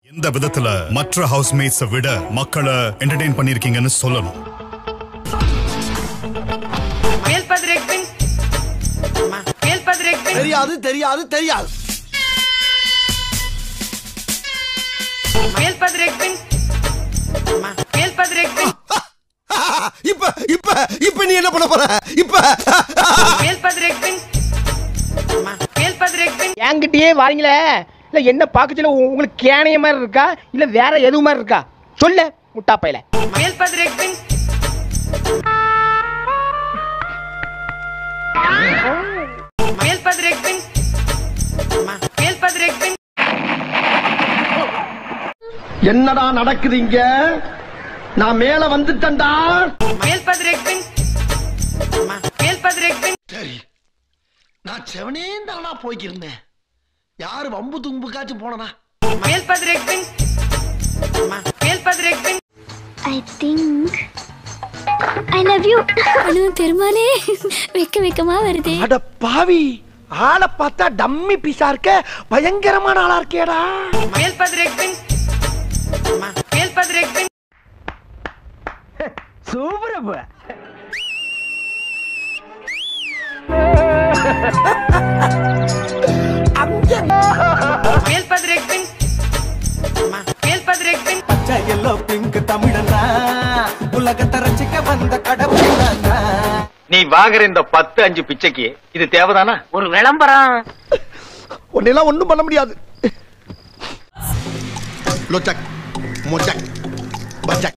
எந்த விதத்துல மற்ற ஹவுஸ்மேட்ஸ விட மக்களை என்டர்டெயின் பண்ணிருக்கீங்கன்னு சொல்லணும் மேல்பதிரெக்பின் மேல்பதிரெக்பின் தெரியாது தெரியாது தெரியாது மேல்பதிரெக்பின் மேல்பதிரெக்பின் இப்ப இப்ப இப்ப நீ என்ன பண்ண போற இப்ப மேல்பதிரெக்பின் மேல்பதிரெக்பின் என்கிட்டயே வாரீங்களே இல்ல என்ன பார்க்கச்சுல உங்களுக்கு கேனைய மாதிரி இருக்கா இல்ல வேற எதுவும் மாதிரி இருக்கா சொல்ல முட்டாப்பையில மேல்பதிரெக்பின் மேல்பதிரெக்பின் மேல்பதிரெக்பின் என்னடா நடக்குது இங்க நான் மேல வந்துட்டேன்டா மேல்பதிரெக்பின் மேல்பதிரெக்பின் சரி நான் செவனே தானா போய்க்கிருந்தேன் யாரு வம்பு தும்புக்காச்சும் போனனா மேல்பதிரெக்பின் மேல்பதிரெக்பின் I think I love you Anu பெருமாளே வெக்க வெக்கமா வருதே அட பாவி ஆளை பார்த்தா டம்மி பீஸா இருக்க பயங்கரமான ஆளா இருக்கேடா மேல்பதிரெக்பின் மேல்பதிரெக்பின் சூப்பரப்ப மேல்பதிரெக்பின் மேல்பதிரெக்பின் எல்லோ பிங்க் தமிழனா உலகத்தை ரசிக்க வந்த கடவுள் நீ வாங்குற இந்த பத்து அஞ்சு பிச்சைக்கு இது தேவைதானா ஒரு விளம்பரம் உன்னெல்லாம் ஒண்ணும் பண்ண முடியாது லொச்சக் மொச்சக் பச்சக்